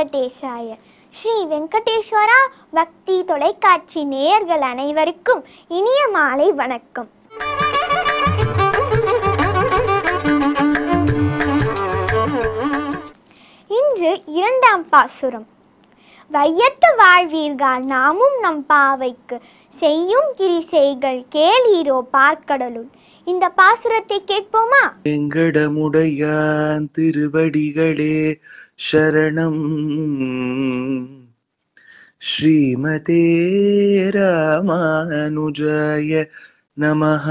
வெங்கடேசாய ஸ்ரீ வெங்கடேஸ்வரா பக்தி தொலைக்காட்சி நேயர்கள் அனைவருக்கும் இனிய மாலை வணக்கம் இன்று இரண்டாம் பாசுரம் வையத்து வாழ்வீர்கள் நாமும் நம் பாவைக்கு செய்யும் கிரிசைகள் கேளீரோ பார்க்கடலுள் இந்த பாசுரத்தை கேட்போமா வெங்கடமுடையான் திருவடிகளே சரணம் ஸ்ரீமதே ராமானுஜாய நமஹ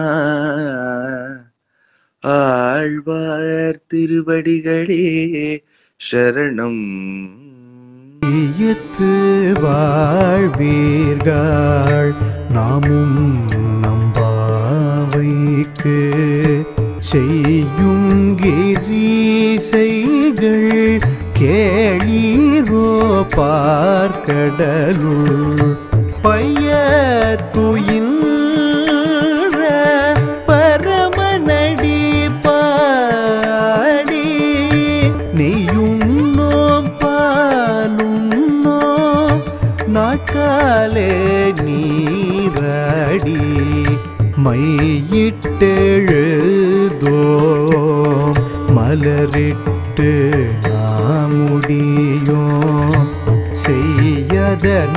ஆழ்வார் திருவடிகளே சரணம் ஈயத்து வாழ்வீர்கள் நாமும் நம்பாவைக்கு செய்யும் கிரீசைகள் கேளீரோ பார்க்கடலுள் பைய துயின்ற பரமநடி பாடி நெய்யுண்ணோம் பாலுண்ணோம் நாட்காலே நீராடி மையிட்டெழுதோம் மலரிட்டு நாமுடியோம் செய்யதன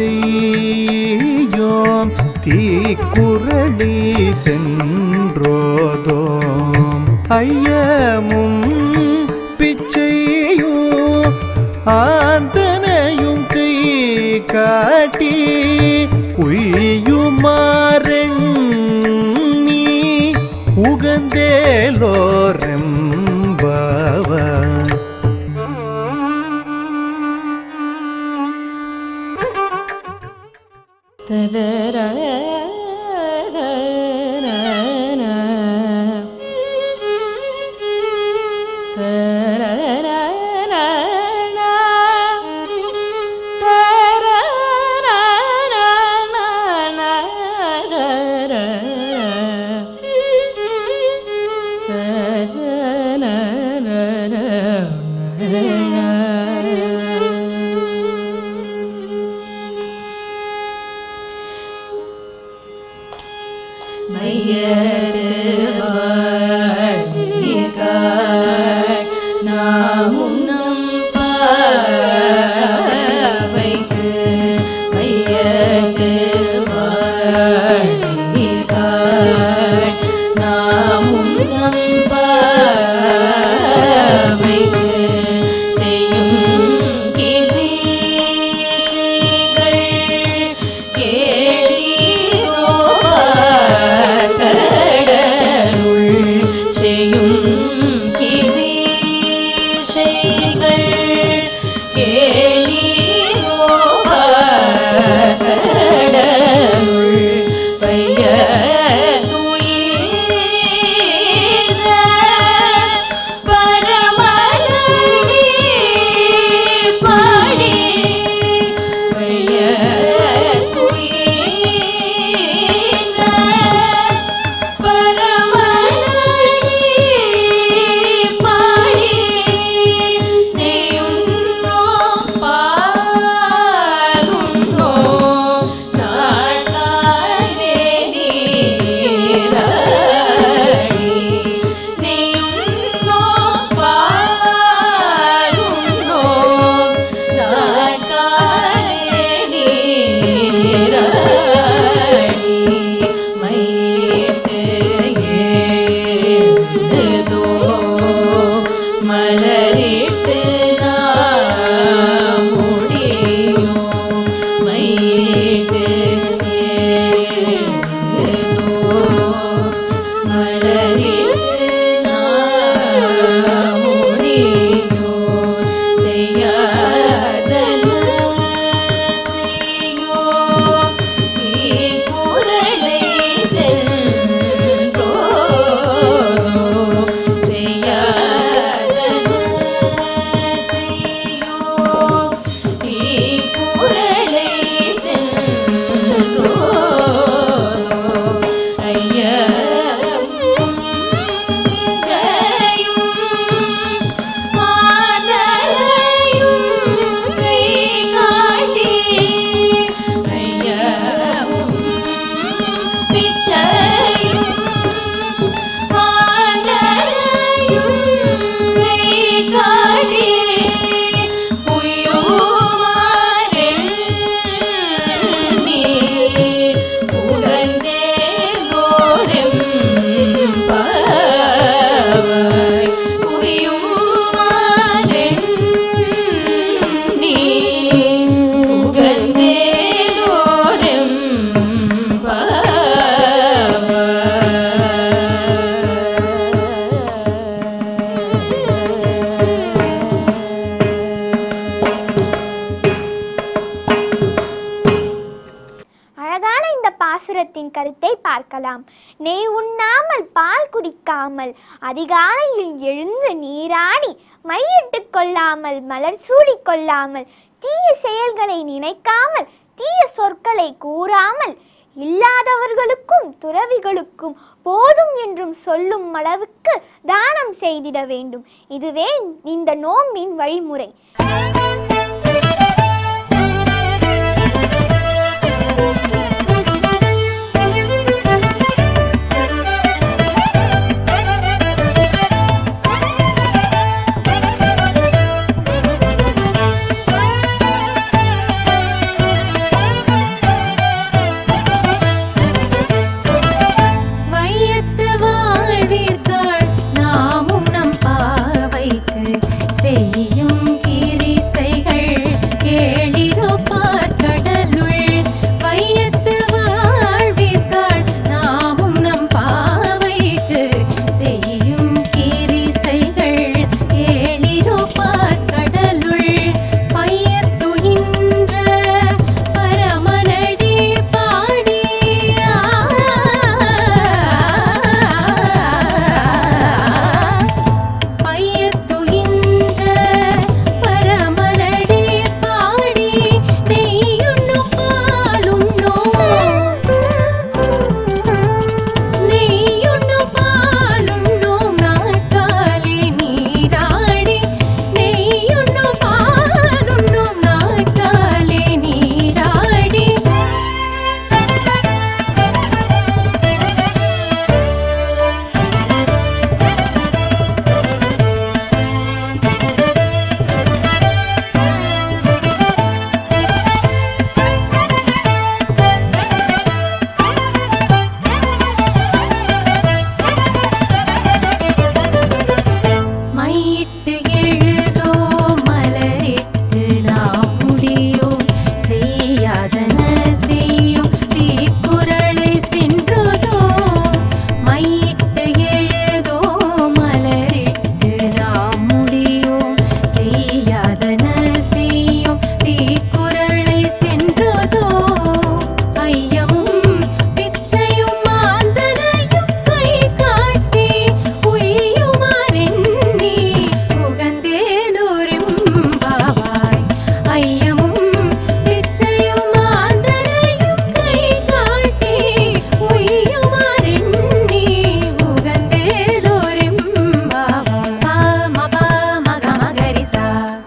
செய்யோம் தீக்குறளி சென்றோதோம் ஐயமும் பிச்சையும் ஆந்தனையும் கை காட்டி உய்யுமாறெண்ணி உகந்தேலோரெம்பவன் நாமும் நம் பாவைக்கு வையத்து வாழ்கிறாள் நாமும் நம் பாவைக்கு செய்யும் கிரீசைகள் கேளீரோ கடலுள் செய்யும் கிரீசைகள் கேளீரோ கடலுள் பைய துயிர பரமனடி பாடி பைய துயிர பரமனடி பாடி நெய்யுண்ணோ பாலுண்ணோ நாட்காலே நீராடி நெய்யுண்ணோ பாலுண்ணோ நாட்காலே நீராடி மையிட்டு ஏழுதோ மலரிட்டு நாம் முடியும் மையிட்டு ஏழுதோ பார்க்கலாம் நெய் உண்ணாமல் பால் குடிக்காமல் அதிகாலையில் எழுந்து நீராடி மையிட்டு கொள்ளாமல் மலர் சூடிக் கொள்ளாமல் தீய செயல்களை நினைக்காமல் தீய சொற்களை கூறாமல் இல்லாதவர்களுக்கும் துறவிகளுக்கும் போதும் என்றும் சொல்லும் அளவுக்கு தானம் செய்திட வேண்டும் இதுவே இந்த நோம்பின் வழிமுறை வையத்து வாழ்வீர்கள் நாமும் நம் பாவைக்கு செய்யும் கிரிசைகள் கேளிரோ பார்க்கடலுள் வையத்து வாழ்வீர்கள் நாமும் நம் பாவைக்கு செய்யும் கிரிசைகள் கேளிரோ பார்க்கடலுள் பையத்துயின்ற பரமனடி பாடி பையத்துயின்ற பரமனடி பாடி நெய்யுண்ணு பாலுண்ணோ நெய்யுண்ணு பாலுண்ணோம் நாட்காலே நீராடி நெய்யுண்ணு பாலுண்ணோம் நாட்காலே நீராடி மையிட்டு எழுதோ மலரிட்டு நாம் முடியோ செய்யாதன செய்யும் தீக்குறளை சென்றதோ மையிட்டு எழுதோ மலரிட்டு நாம் முடியோ செய்யாதன செய்யும் தீக்குறளை சென்றதோ ஐயமும் பிச்சையும் மாந்தனையும் கை காட்டி உய்யுமாறெண்ணி உகந்தேலோரும் பாவாய் ஐயமும் பிச்சையும் மாந்தனையும் கை காட்டி உய்யுமாறெண்ணி உகந்தேலோரும் பாவாய் பாம பாமக மகரிசா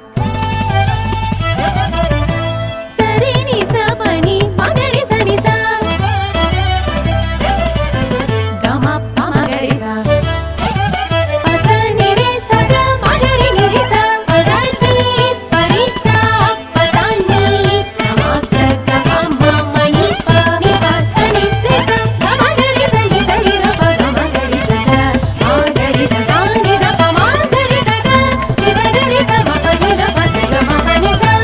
சரி நீ சபனி மகரி சனி சா கம பமகரி சா பச நிரே சக மகரி நிரி சா பதனி பரிசா பதானி சமக கம மணி ப நி ப சனி ரே சா கமகரி சனி சனி ர ப கமகரி சக மகரி ச சானி ர ப மகரி சக நி சகரி ச ம ப நி ர ப ச கம ப நி சா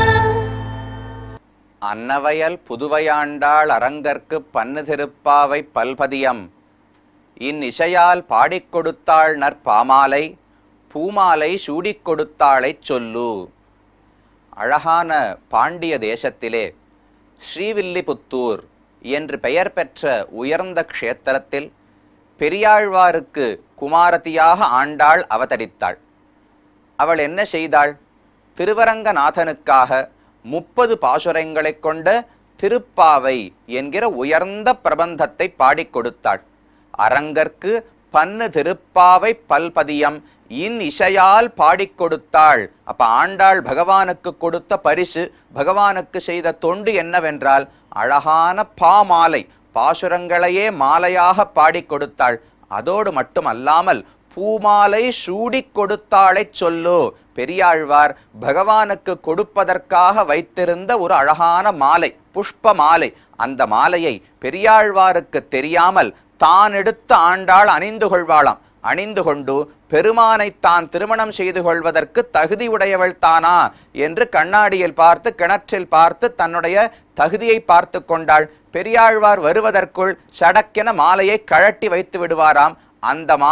அன்னவயல் புதுவையாண்டாள் அரங்கற்கு பன்னு திருப்பாவை பல்பதியம் இந்நிசையால் பாடிக் கொடுத்தாள் நற்பாமாலை பூமாலை சூடிக் கொடுத்தாளைச் சொல்லு அழகான பாண்டிய தேசத்திலே ஸ்ரீவில்லிபுத்தூர் என்று பெயர் பெற்ற உயர்ந்த க்ஷேத்திரத்தில் பெரியாழ்வாருக்கு குமாரதியாக ஆண்டாள் அவதரித்தாள் அவள் என்ன செய்தாள் திருவரங்கநாதனுக்காக முப்பது பாசுரங்களைக் கொண்ட திருப்பாவை என்கிற உயர்ந்த பிரபந்தத்தை பாடிக் கொடுத்தாள் அரங்கற்கு பன்னு திருப்பாவை பல்பதியம் இன் இசையால் பாடிக் கொடுத்தாள் அப்ப ஆண்டாள் பகவானுக்கு கொடுத்த பரிசு பகவானுக்கு செய்த தொண்டு என்னவென்றால் அழகான பாமாலை பாசுரங்களையே மாலையாக பாடிக் கொடுத்தாள் அதோடு மட்டுமல்லாமல் பூமாலை சூடிக் கொடுத்தாளைச் சொல்லு பெரியாழ்வார் பகவானுக்கு கொடுப்பதற்காக வைத்திருந்த ஒரு அழகான மாலை புஷ்ப மாலை அந்த மாலையை பெரியாழ்வாருக்கு தெரியாமல் தான் எடுத்து ஆண்டாள் அணிந்து கொள்வாளாம் அணிந்து கொண்டு பெருமானை தான் திருமணம் செய்து கொள்வதற்கு தகுதியுடையவள் தானா என்று கண்ணாடியில் பார்த்து கிணற்றில் பார்த்து தன்னுடைய தகுதியை பார்த்து கொண்டாள் பெரியாழ்வார் வருவதற்குள் சடக்கென மாலையை கழட்டி வைத்து விடுவாராம் அந்த மாலை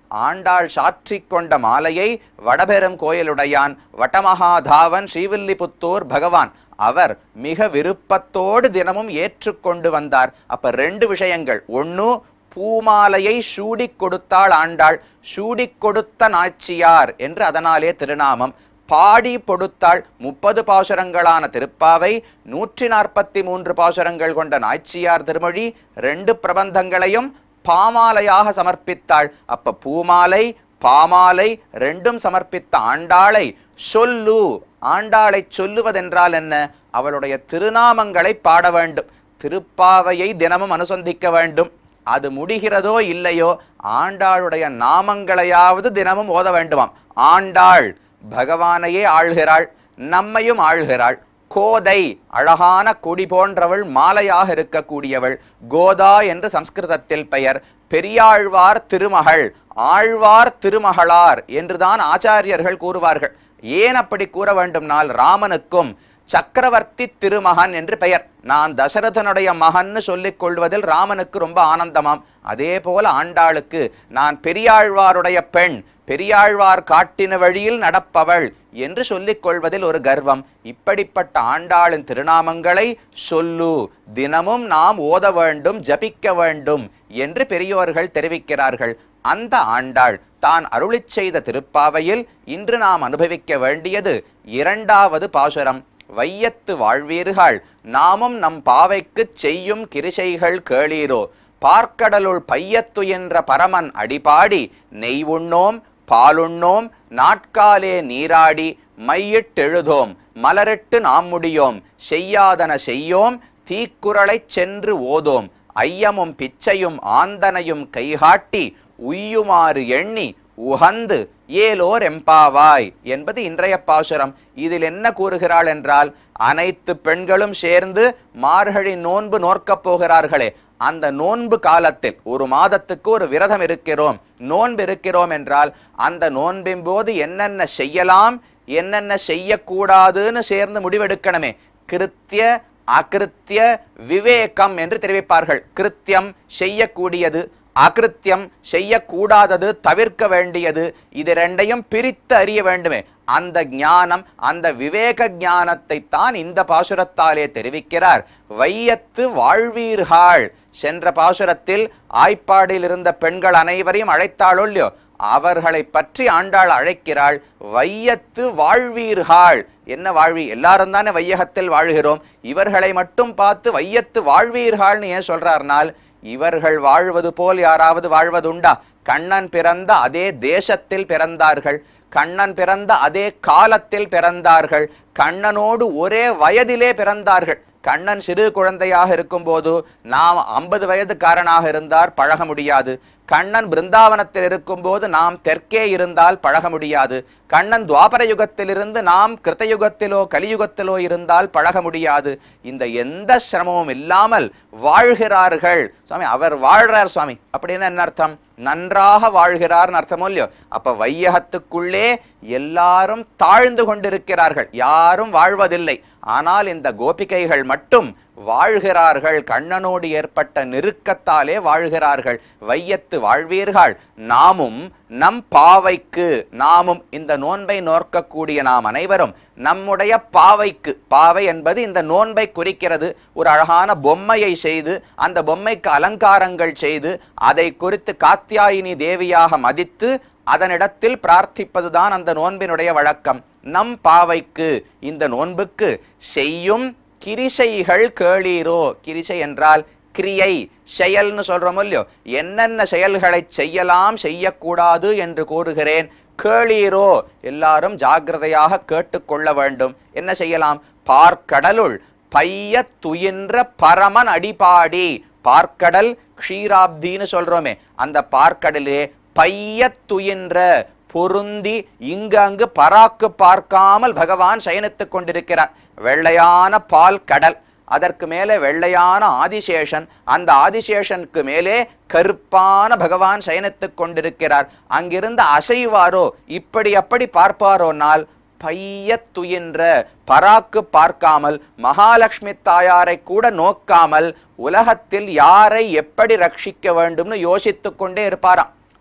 ஆண்டாள் சாற்றிக் கொண்ட மாலையை வடபெரும் கோயிலுடையான் வட்டமகாதாவன் ஸ்ரீவில்லிபுத்தூர் பகவான் அவர் மிக விருப்பத்தோடு தினமும் ஏற்றுக்கொண்டு வந்தார் அப்ப ரெண்டு விஷயங்கள் ஒண்ணு பூமாலையை சூடிக் கொடுத்தாள் ஆண்டாள் சூடிக் கொடுத்த நாச்சியார் என்று அதனாலே திருநாமம் பாடி பொடுத்தாள் முப்பது பாசுரங்களான திருப்பாவை நூற்றி நாற்பத்தி மூன்று பாசுரங்கள் கொண்ட நாச்சியார் திருமொழி ரெண்டு பிரபந்தங்களையும் பாமாலையாக சமர்ப்பித்தாள் அப்ப பூமாலை பாமாலை ரெண்டும் சமர்ப்பித்த ஆண்டாளை சொல்லு ஆண்டாளை சொல்லுவதென்றால் என்ன அவளுடைய திருநாமங்களை பாட வேண்டும் திருப்பாவையை தினமும் அனுசந்திக்க வேண்டும் அது முடிகிறதோ இல்லையோ ஆண்டாளுடைய நாமங்களையாவது தினமும் ஓத வேண்டுமாம் ஆண்டாள் பகவானையே ஆள்கிறாள் நம்மையும் ஆள்கிறாள் கோதை அழகான கொடி போன்றவள் மாலையாக இருக்கக்கூடியவள் கோதா என்று சம்ஸ்கிருதத்தில் பெயர் பெரியாழ்வார் திருமகள் ஆழ்வார் திருமகளார் என்றுதான் ஆச்சாரியர்கள் கூறுவார்கள் ஏன் அப்படி கூற வேண்டும்னால் ராமனுக்கும் சக்கரவர்த்தி திருமகன் என்று பெயர் நான் தசரதனுடைய மகன்னு சொல்லிக் கொள்வதில் ராமனுக்கு ரொம்ப ஆனந்தமாம் அதே போல ஆண்டாளுக்கு நான் பெரியாழ்வாருடைய பெண் பெரியாழ்வார் காட்டின வழியில் நடப்பவள் என்று சொல்லிக் கொள்வதில் ஒரு கர்வம் இப்படிப்பட்ட ஆண்டாளின் திருநாமங்களை சொல்லு தினமும் நாம் ஓத வேண்டும் ஜபிக்க வேண்டும் என்று பெரியோர்கள் தெரிவிக்கிறார்கள் அந்த ஆண்டாள் தான் அருளிச் செய்த திருப்பாவையில் இன்று நாம் அனுபவிக்க வேண்டியது இரண்டாவது பாசுரம் வையத்து வாழ்வீர்கள் நாமும் நம் பாவைக்குச் செய்யும் கிரிசைகள் கேளீரோ பார்க்கடலுள் பையத்து என்ற பரமன் அடிபாடி நெய் உண்ணோம் பாலுண்ணோம் நாட்காலே நீராடி மையிட்டெழுதோம் மலரிட்டு நாம் முடியோம் செய்யாதன செய்யோம் தீக்குறளைச் சென்று ஓதோம் ஐயமும் பிச்சையும் ஆந்தனையும் கைகாட்டி உய்யுமாறு எண்ணி உகந்து ஏலோர் எம்பாவாய் என்பது இன்றைய பாசுரம் இதில் என்ன கூறுகிறாள் என்றால் அனைத்து பெண்களும் சேர்ந்து மார்கழி நோன்பு நோற்கப் போகிறார்களே அந்த நோன்பு காலத்தில் ஒரு மாதத்துக்கு ஒரு விரதம் இருக்கிறோம் நோன்பு இருக்கிறோம் என்றால் அந்த நோன்பின் போது என்னென்ன செய்யலாம் என்னென்ன செய்யக்கூடாதுன்னு சேர்ந்து முடிவெடுக்கணுமே கிருத்திய அகிருத்திய விவேகம் என்று தெரிவிப்பார்கள் கிருத்தியம் செய்யக்கூடியது அகிருத்தியம் செய்யக்கூடாதது தவிர்க்க வேண்டியது இது ரெண்டையும் பிரித்து அறிய வேண்டுமே அந்த ஞானம் அந்த விவேக ஞானத்தை தான் இந்த பாசுரத்தாலே தெரிவிக்கிறார் வையத்து வாழ்வீர்கள் சென்ற பாசுரத்தில் ஆய்ப்பாடில் இருந்த பெண்கள் அனைவரையும் அழைத்தாளோ இல்லையோ அவர்களை பற்றி ஆண்டாள் அழைக்கிறாள் வையத்து வாழ்வீர்கள் என்ன வாழ்வி எல்லாரும் தானே வையகத்தில் வாழ்கிறோம் இவர்களை மட்டும் பார்த்து வையத்து வாழ்வீர்கள்னு ஏன் சொல்றார்னால் இவர்கள் வாழ்வது போல் யாராவது வாழ்வதுண்டா கண்ணன் பிறந்த அதே தேசத்தில் பிறந்தார்கள் கண்ணன் பிறந்த அதே காலத்தில் பிறந்தார்கள் கண்ணனோடு ஒரே வயதிலே பிறந்தார்கள் கண்ணன் சிறு குழந்தையாக இருக்கும்போது நாம் ஐம்பது வயதுக்காரனாக இருந்தால் பழக முடியாது கண்ணன் பிருந்தாவனத்தில் இருக்கும்போது நாம் தெற்கே இருந்தால் பழக முடியாது கண்ணன் துவாபர யுகத்திலிருந்து நாம் கிருத்தயுகத்திலோ கலியுகத்திலோ இருந்தால் பழக முடியாது இந்த எந்த சிரமமும் இல்லாமல் வாழ்கிறார்கள் சுவாமி அவர் வாழ்றார் சுவாமி அப்படின்னு என்ன அர்த்தம் நன்றாக வாழ்கிறார்னு அர்த்தமோ இல்லையோ அப்ப வையகத்துக்குள்ளே எல்லாரும் தாழ்ந்து கொண்டிருக்கிறார்கள் யாரும் வாழ்வதில்லை ஆனால் இந்த கோபிகைகள் மட்டும் வாழ்கிறார்கள் கண்ணனோடு ஏற்பட்ட நெருக்கத்தாலே வாழ்கிறார்கள் வையத்து வாழ்வீர்கள் நாமும் நம் பாவைக்கு நாமும் இந்த நோன்பை நோற்கக்கூடிய நாம் அனைவரும் நம்முடைய பாவைக்கு பாவை என்பது இந்த நோன்பை குறிக்கிறது ஒரு அழகான பொம்மையை செய்து அந்த பொம்மைக்கு அலங்காரங்கள் செய்து அதை குறித்து காத்தியாயினி தேவியாக மதித்து அதனிடத்தில் பிரார்த்திப்பதுதான் அந்த நோன்பினுடைய வழக்கம் நம் பாவைக்கு இந்த நோன்புக்கு செய்யும் கிரிசைகள் கேளீரோ கிரிசை என்றால் கிரியை செயல்னு சொல்றோமோ இல்லையோ என்னென்ன செயல்களை செய்யலாம் செய்யக்கூடாது என்று கூறுகிறேன் கேளீரோ எல்லாரும் ஜாக்கிரதையாக கேட்டுக்கொள்ள வேண்டும் என்ன செய்யலாம் பார்க்கடலுள் பைய துயின்ற பரமன் அடிபாடி பார்க்கடல் க்ஷீராப்தின்னு சொல்றோமே அந்த பார்க்கடலே பைய துயின்ற பொருந்தி இங்கங்கு பராக்கு பார்க்காமல் பகவான் சயனித்துக் கொண்டிருக்கிறார் வெள்ளையான பால் கடல் அதற்கு மேலே வெள்ளையான ஆதிசேஷன் அந்த ஆதிசேஷனுக்கு மேலே கருப்பான பகவான் சயனித்துக் கொண்டிருக்கிறார் அங்கிருந்து அசைவாரோ இப்படி அப்படி பார்ப்பாரோனால் பைய துயின்ற பராக்கு பார்க்காமல் மகாலட்சுமி தாயாரை கூட நோக்காமல் உலகத்தில் யாரை எப்படி ரட்சிக்க வேண்டும்னு யோசித்துக் கொண்டே இருப்பாராம்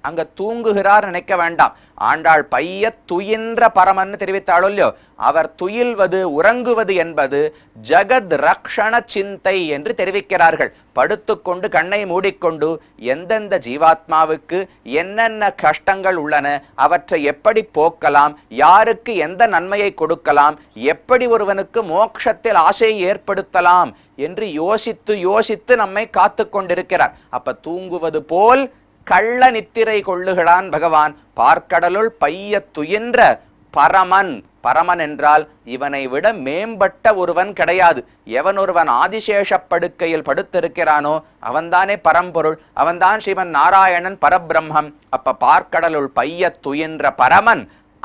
அங்க தூங்குகிறார் நினைக்க வேண்டாம் ஆண்டாள் பைய துயின்ற பரமன்னு தெரிவித்தாளோ இல்லையோ அவர் துயில்வது உறங்குவது என்பது ஜகத் ரக்ஷண சிந்தை என்று தெரிவிக்கிறார்கள் படுத்துக்கொண்டு கண்ணை மூடிக்கொண்டு எந்தெந்த ஜீவாத்மாவுக்கு என்னென்ன கஷ்டங்கள் உள்ளன அவற்றை எப்படி போக்கலாம் யாருக்கு எந்த நன்மையை கொடுக்கலாம் எப்படி ஒருவனுக்கு மோட்சத்தில் ஆசையை ஏற்படுத்தலாம் என்று யோசித்து யோசித்து நம்மை காத்து கொண்டிருக்கிறார் அப்ப தூங்குவது போல் கள்ள நித்திரை கொள்ளுகிறான் பகவான் பார்க்கடலுள் பைய துயின்ற பரமன் பரமன் என்றால் இவனை விட மேம்பட்ட ஒருவன் கிடையாது எவன் ஒருவன் ஆதிசேஷ படுக்கையில் படுத்திருக்கிறானோ அவன்தானே பரம்பொருள் அவன்தான் ஸ்ரீமன் நாராயணன் பரபிரம்மம் அப்ப பார்க்கடலுள் பைய துயின்ற பரமன்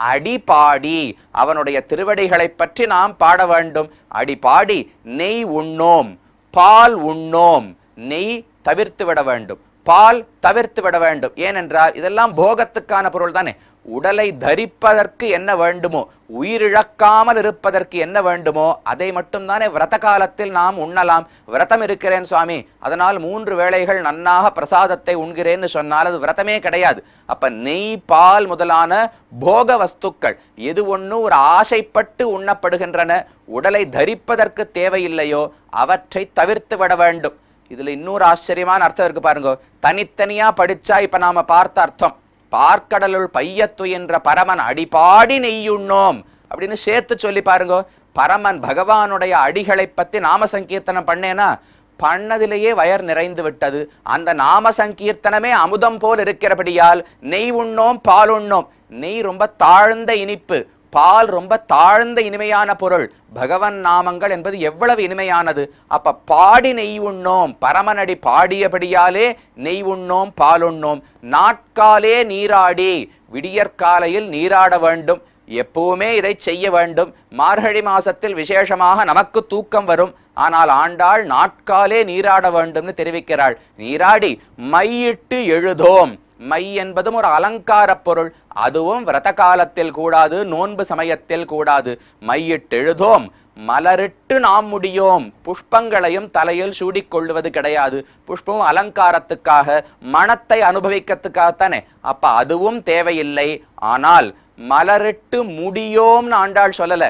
அடிபாடி அவனுடைய திருவடிகளை பற்றி நாம் பாட வேண்டும் அடிபாடி நெய் உண்ணோம் பால் உண்ணோம் நெய் தவிர்த்து விட வேண்டும் பால் தவிர்த்து விட வேண்டும் ஏனென்றால் இதெல்லாம் போகத்துக்கான பொருள் தானே உடலை தரிப்பதற்கு என்ன வேண்டுமோ உயிரிழக்காமல் இருப்பதற்கு என்ன வேண்டுமோ அதை மட்டும்தானே விரத காலத்தில் நாம் உண்ணலாம் விரதம் இருக்கிறேன் சுவாமி அதனால் மூன்று வேளைகள் நன்னாக பிரசாதத்தை உண்கிறேன்னு சொன்னால் அது விரதமே கிடையாது அப்ப நெய் பால் முதலான போக வஸ்துக்கள் எது ஒண்ணு ஒரு ஆசைப்பட்டு உண்ணப்படுகின்றன உடலை தரிப்பதற்கு தேவையில்லையோ அவற்றை தவிர்த்து விட வேண்டும் இதுல இன்னொரு ஆச்சரியமான அர்த்தம் இருக்கு பாருங்க தனித்தனியா படிச்சா இப்ப நாம பார்த்த அர்த்தம் பார்க்கடலுள் பையத்து என்ற பரமன் அடிபாடி நெய்யுண்ணோம் அப்படின்னு சேர்த்து சொல்லி பாருங்க பரமன் பகவானுடைய அடிகளை பத்தி நாம சங்கீர்த்தனம் பண்ணேனா பண்ணதிலேயே வயர் நிறைந்து விட்டது அந்த நாம சங்கீர்த்தனமே அமுதம் போல் இருக்கிறபடியால் நெய் உண்ணோம் பால் உண்ணோம் நெய் ரொம்ப தாழ்ந்த இனிப்பு பால் ரொம்ப தாழ்ந்த இனிமையான பொருள் பகவன் நாமங்கள் என்பது எவ்வளவு இனிமையானது அப்ப பாடி நெய் உண்ணோம் பரமனடி பாடியபடியாலே நெய் உண்ணோம் பால் உண்ணோம் நாட்காலே நீராடி விடியற்காலையில் நீராட வேண்டும் எப்பவுமே இதை செய்ய வேண்டும் மார்கழி மாசத்தில் விசேஷமாக நமக்கு தூக்கம் வரும் ஆனால் ஆண்டாள் நாட்காலே நீராட வேண்டும்னு தெரிவிக்கிறாள் நீராடி மையிட்டு எழுதோம் மை என்பதும் ஒரு அலங்கார பொருள் அதுவும் விரத காலத்தில் கூடாது நோன்பு சமயத்தில் கூடாது மையிட்டு எழுதோம் மலரிட்டு நாம் முடியோம் புஷ்பங்களையும் தலையில் சூடிக்கொள்வது கிடையாது புஷ்பம் அலங்காரத்துக்காக மனத்தை அனுபவிக்கிறதுக்காகத்தானே அப்ப அதுவும் தேவையில்லை ஆனால் மலரிட்டு முடியோம்னு ஆண்டாள் சொல்லல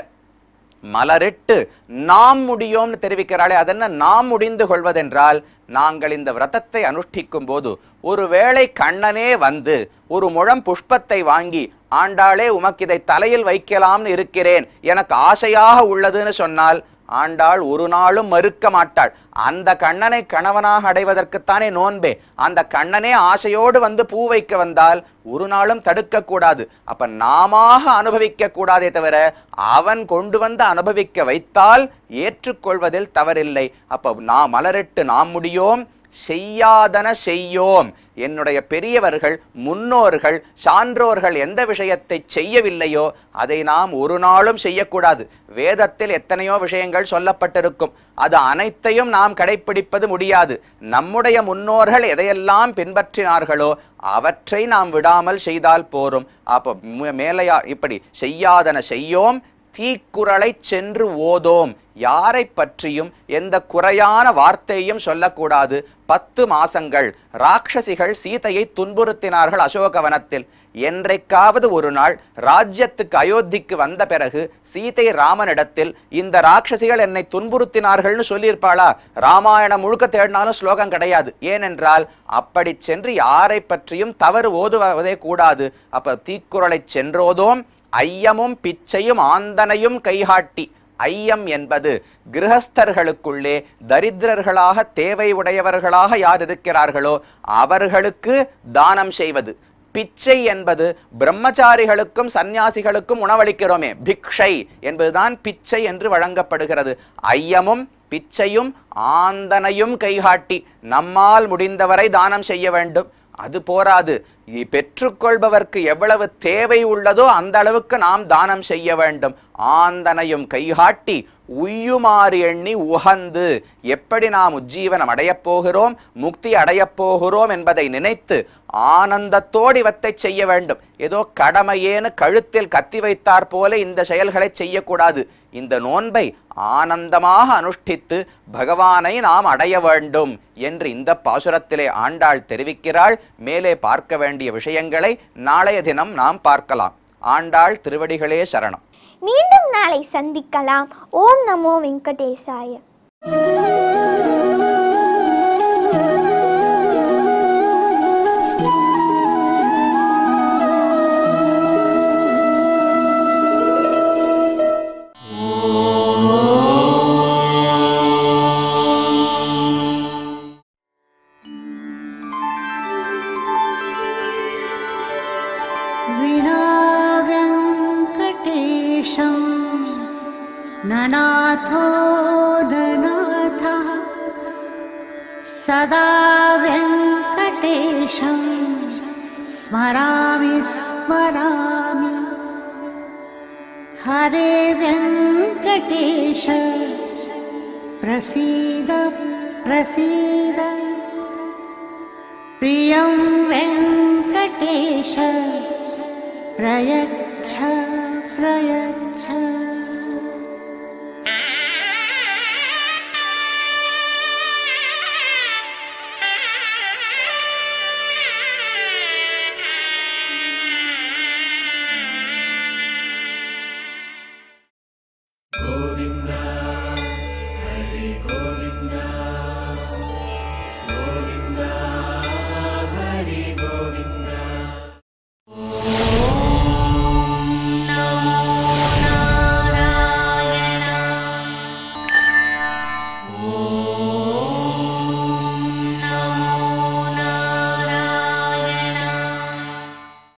மலரிட்டு நாம் முடியோம்னு தெரிவிக்கிறாளே அதென்ன நாம் முடிந்து கொள்வதென்றால் நாங்கள் இந்த விரதத்தை அனுஷ்டிக்கும் போது ஒருவேளை கண்ணனே வந்து ஒரு முழம் புஷ்பத்தை வாங்கி ஆண்டாளே உமக்கு இதை தலையில் வைக்கலாம்னு இருக்கிறேன் எனக்கு ஆசையாக உள்ளதுன்னு சொன்னால் ஆண்டாள் ஒரு நாளும் மறுக்க மாட்டாள் அந்த கண்ணனை கணவனாக அடைவதற்குத்தானே நோன்பே அந்த கண்ணனே ஆசையோடு வந்து பூ வைக்க வந்தால் ஒரு நாளும் தடுக்க கூடாது அப்ப நாமாக அனுபவிக்க கூடாதே தவிர அவன் கொண்டு வந்து அனுபவிக்க வைத்தால் ஏற்றுக்கொள்வதில் தவறில்லை அப்ப நாம் மலரிட்டு நாம் முடியோம் செய்யாதன செய்யோம் என்னுடைய பெரியவர்கள் முன்னோர்கள் சான்றோர்கள் எந்த விஷயத்தை செய்யவில்லையோ அதை நாம் ஒரு நாளும் செய்யக்கூடாது வேதத்தில் எத்தனையோ விஷயங்கள் சொல்லப்பட்டிருக்கும் அது அனைத்தையும் நாம் கடைப்பிடிப்பது முடியாது நம்முடைய முன்னோர்கள் எதையெல்லாம் பின்பற்றினார்களோ அவற்றை நாம் விடாமல் செய்தால் போரும் அப்போ மு- மேலையா இப்படி செய்யாதன செய்யோம் தீக்குறளை சென்று ஓதோம் யாரை பற்றியும் எந்த குறையான வார்த்தையும் சொல்லக்கூடாது பத்து மாசங்கள் ராட்சசிகள் சீதையை துன்புறுத்தினார்கள் அசோகவனத்தில் என்றைக்காவது ஒரு நாள் ராஜ்யத்துக்கு அயோத்திக்கு வந்த பிறகு சீதை ராமனிடத்தில் இந்த ராட்சசிகள் என்னை துன்புறுத்தினார்கள்னு சொல்லியிருப்பாளா ராமாயணம் முழுக்க தேடினாலும் ஸ்லோகம் கிடையாது ஏனென்றால் அப்படி சென்று யாரை பற்றியும் தவறு ஓதுவதே கூடாது அப்ப தீக்குறளை சென்றோதோம் ஐயமும் பிச்சையும் ஆந்தனையும் கைகாட்டி ஐயம் என்பது கிரகஸ்தர்களுக்குள்ளே தரித்திரர்களாக தேவை உடையவர்களாக யார் இருக்கிறார்களோ அவர்களுக்கு தானம் செய்வது பிச்சை என்பது பிரம்மச்சாரிகளுக்கும் சந்நியாசிகளுக்கும் உணவளிக்கிறோமே பிக்ஷை என்பதுதான் பிச்சை என்று வழங்கப்படுகிறது ஐயமும் பிச்சையும் ஆந்தனையும் கைகாட்டி நம்மால் முடிந்தவரை தானம் செய்ய வேண்டும் அது போராது இ- பெற்றுக்கொள்பவர்க்கு எவ்வளவு தேவை உள்ளதோ அந்த அளவுக்கு நாம் தானம் செய்ய வேண்டும் ஆந்தனையும் கைகாட்டி உய்யுமாறு எண்ணி உகந்து எப்படி நாம் உஜ்ஜீவனம் அடையப் போகிறோம் முக்தி அடையப் போகிறோம் என்பதை நினைத்து ஆனந்தத்தோடு இவற்றை செய்ய வேண்டும் ஏதோ கடமையேன்னு கழுத்தில் கத்தி வைத்தார் போல இந்த செயல்களை செய்யக்கூடாது இந்த நோன்பை ஆனந்தமாக அனுஷ்டித்து பகவானை நாம் அடைய வேண்டும் என்று இந்த பாசுரத்திலே ஆண்டாள் தெரிவிக்கிறாள் மேலே பார்க்க வேண்டிய விஷயங்களை நாளைய தினம் நாம் பார்க்கலாம் ஆண்டாள் திருவடிகளே சரணம் மீண்டும் நாளை சந்திக்கலாம் ஓம் நமோ வெங்கடேசாய विना व्यङ्कटेशं ननाथो ननाथः सदा व्यङ्कटेशं स्मरामि स्मरामि हरे व्यङ्कटेश प्रसीद प्रसीद प्रियं वेङ्कटेश प्रयच्छ प्रयच्छ